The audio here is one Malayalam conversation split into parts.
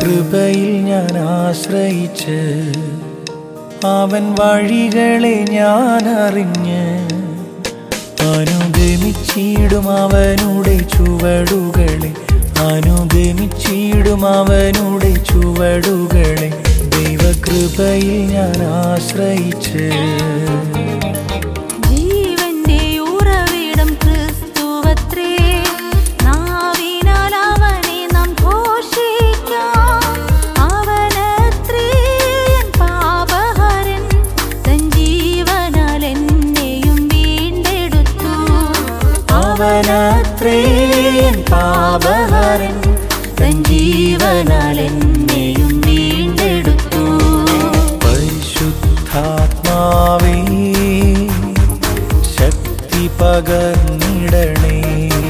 ദൈവകൃപയിൽ ഞാൻ ആശ്രയിച്ച് അവൻ വഴികളെ ഞാൻ അറിഞ്ഞ് അനുഗമിച്ചിടും അവനുടെ ചുവടുകളെ അനുഗമിച്ചിടും അവനുടെ ചുവടുകളെ ദൈവകൃപയിൽ ഞാൻ ആശ്രയിച്ച് ജീവന്റെ ഉറവിടം ക്രിസ്തുവത്രേ നാവിനാൽ അവനെ നാം ഘോഷിക്കാം അവനത്രേ എൻ പാപഹരൻ തൻ ജീവനാൽ എന്നെയും വീണ്ടെടുത്തു അവനത്രേ എൻ പാപഹരൻ തൻ ജീവനാൽ എന്നെയും വീണ്ടെടുത്തു പരിശുദ്ധാത്മാവേ ശക്തി പകർന്നിടണേ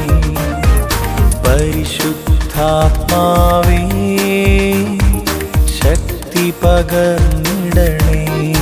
പരിശുദ്ധാത്മാവേ ശക്തി പകർന്നിടണേ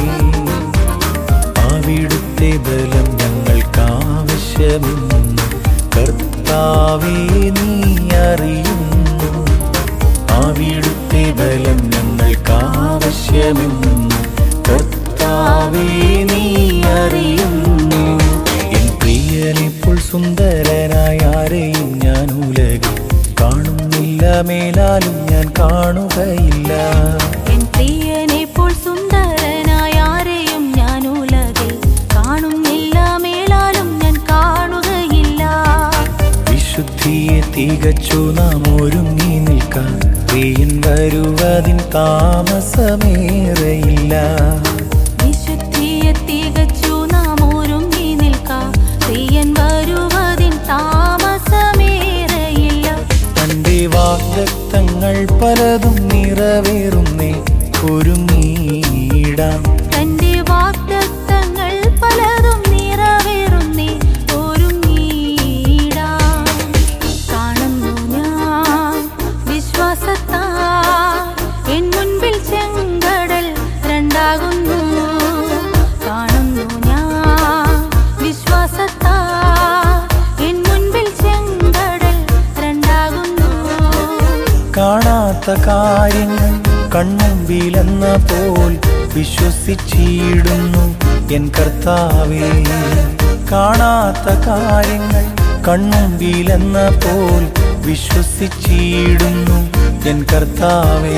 അവിടുത്തെ ബലം ഞങ്ങൾക്കാവശ്യമെന്ന് കർത്താവേ നീ അറിയുന്നു അവിടുത്തെ ബലം ഞങ്ങൾക്കാവശ്യമെന്ന് കർത്താവേ നീ അറിയുന്നു എൻ പ്രിയനിപ്പോൾ സുന്ദരനായ ആരെയും ഞാൻ ഉലകിൽ കാണുന്നില്ല മേലാലും ഞാൻ കാണുകയില്ല എൻ പ്രിയനെ പോൽ സുന്ദരനായ ആരെയും ഞാൻ ഉലകിൽ കാണുന്നില്ല മേലാലും ഞാൻ കാണുകയില്ല വിശുദ്ധിയെ തികച്ചു നാം ഒരുങ്ങി നിൽക്കാൻ പ്രിയൻ വരുവതിൻ താമസമേറെയില്ല വിശുദ്ധിയെ തികച്ചു നാം ഒരുങ്ങി നിൽക്കാം പ്രിയൻ വരുവതിൻ താമസമേറെയില്ല തന്റെ വാഗ്ദത്തങ്ങൾ പലതും നിറവേറുന്നേ ഒരുങ്ങിയിടാം തന്റെ വാഗ്ദത്തങ്ങൾ പലതും നിറവേറുന്നേ ഒരുങ്ങിയിടാം കാണുന്നു ഞാൻ വിശ്വാസത്താ എൻ മുൻപിൽ ചെങ്കടൽ രണ്ടാകുന്നു കാണുന്നു ഞാൻ വിശ്വാസത്താ എൻ മുൻപിൽ ചെങ്കടൽ രണ്ടാകുന്നു കാണാത്ത കാര്യങ്ങൾ കൺമുമ്പിലെന്ന പോൽ വിശ്വസിച്ചിടുന്നു എൻ കർത്താവേ കാണാത്ത കാര്യങ്ങൾ കൺമുമ്പിലെന്ന പോൽ വിശ്വസിച്ചിടുന്നു എൻ കർത്താവേ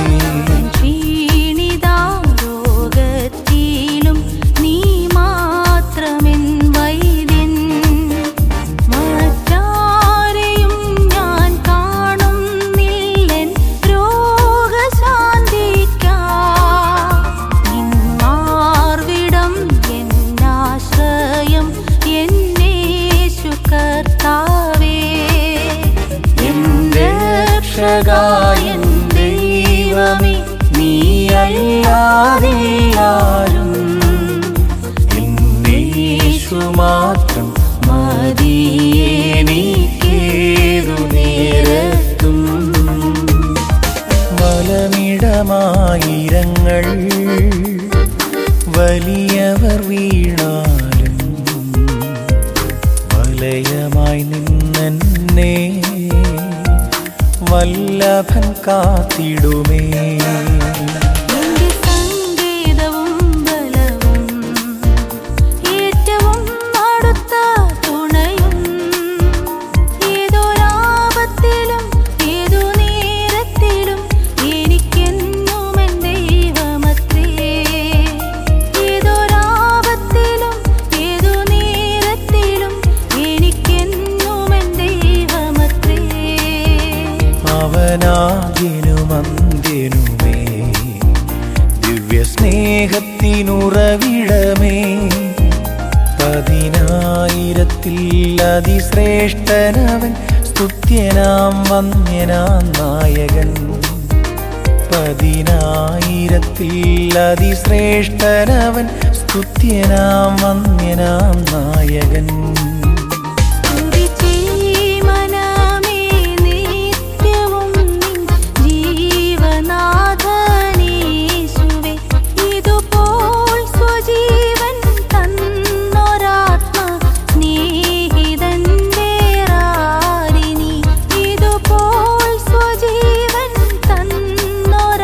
ക്ഷീണിതാരോഗത്തിലും നീ മാത്രമെൻ വൈദ്യൻ മറ്റാരെയും ഞാൻ കാണുന്നില്ലെൻ രോഗശാന്തിക്കായി മാർവിടം എന്നാശ്രയം എന്നേശു കർത്താവേ എന്റെ രക്ഷകായൻ ദൈവമേ നീയല്ലാതെ ആരും എന്നേശു മാത്രം മതിയേനിക്കേതു നേരത്തും വലമിടമായിരങ്ങൾ വലിയവർ വീണാലും വലയമായി നിന്നെ വല്ലഭൻ കാത്തിടുമേ എന്റെ സംഗീതവും ബലവും ഏറ്റവും അടുത്ത തുണയും ഏതൊരാപത്തിലും ഏതു നേരത്തിലും എനിക്കെന്നും എൻ ദൈവമത്രേ ഏതൊരാപത്തിലും ഏതു നേരത്തിലും എനിക്കെന്നും എൻ ദൈവമത്രേ അവനാദ്യനും അന്ത്യനുമേ ദിവ്യ സ്നേഹത്തിനുറവിടമേ പതിനായിരത്തിൽ അതിശ്രേഷ്ഠനവൻ സ്തുത്യനാം വന്യനാം നായകൻ പതിനായിരത്തിൽ അതിശ്രേഷ്ഠനവൻ സ്തുത്യനാം വന്യനാം നായകൻ മനമേ നിത്യവും നിൻ ജീവനാഥനീശുവേ ഇതുപോൽ സ്വജീവൻ തന്നൊരാത്മ സ്നേഹിതന്റെ റാരിനി ഇതുപോൽ സ്വജീവൻ തന്നൊരാത്മ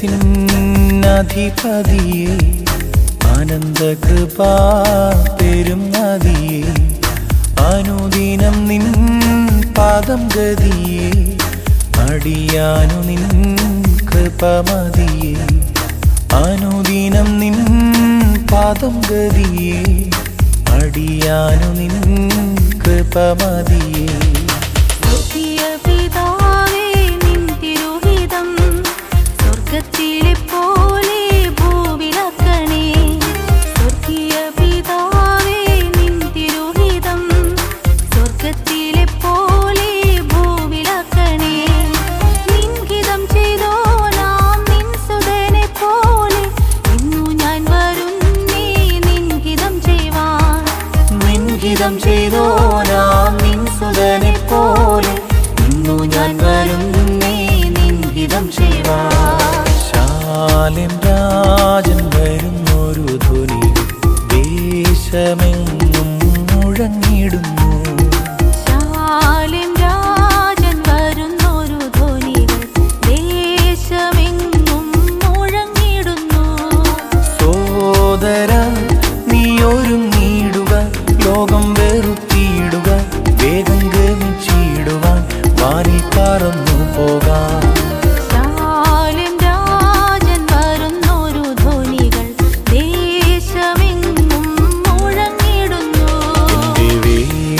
അധിപതിയെ ആനന്ദകൃപാ പെരും നദിയെ അനുദിനം നിൻ പാദം ഗതിയെ അടിയാനു നിൻ കൃപമതിയെ അനുദിനം നിൻ പാദം ഗതിയെ അടിയാനു നിൻ കൃപമതിയെ സ്വർഗീയ പിതാവേ നിൻ തിരുഹിതം സ്വർഗത്തിലെ പോലെ ഭൂവിലാക്കണേ സ്വർഗീയ പിതാവേ നിൻ തിരുഹിതം സ്വർഗത്തിലെ പോലെ ഭൂവിലാക്കണേ നിൻഹിതം ചെയ്തോ നാം നിൻ സുതനെ പോലെ ഇന്നു ഞാൻ വരുന്നേ നിൻഹിതം ചെയ്യുവാൻ നിൻഹിതം ചെയ്തോ നാം നിൻ സുതനെ പോലെ ഇന്നു ഞാൻ വരുന്നേ നിൻഹിതം ചെയ്യുവാൻ ശാലിം രാജൻ വരുന്നൊരു ധ്വനി ദേശമെങ്ങും മുഴങ്ങിടുന്നു ശാലിം രാജൻ വരുന്നൊരു ധ്വനികൾ ദേശമെങ്ങും മുഴങ്ങിടുന്നു സോദര നീ ഒരുങ്ങിടുക ലോകം വെറുത്തിയിടുക വേഗം ഗമിച്ചിടുവാൻ വാനിൽ പറന്നു പോകാം ശാലിം രാജൻ വരുന്നൊരു ധ്വനികൾ ദേശമെങ്ങും മുഴങ്ങിടുന്നു എന്റെ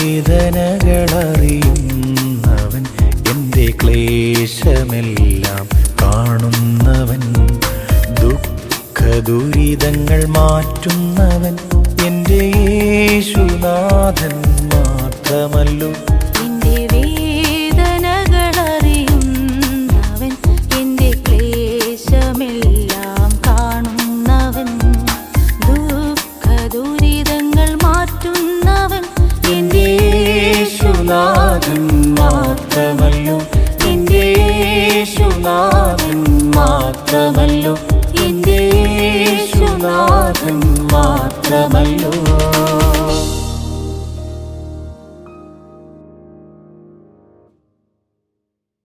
വേദനകളറിയുന്നവൻ എന്റെ ക്ലേശമെല്ലാം കാണുന്നവൻ ദുഃഖ ദുരിതങ്ങൾ മാറ്റുന്നവൻ എന്റെ യേശുനാഥൻ മാത്രമല്ലോ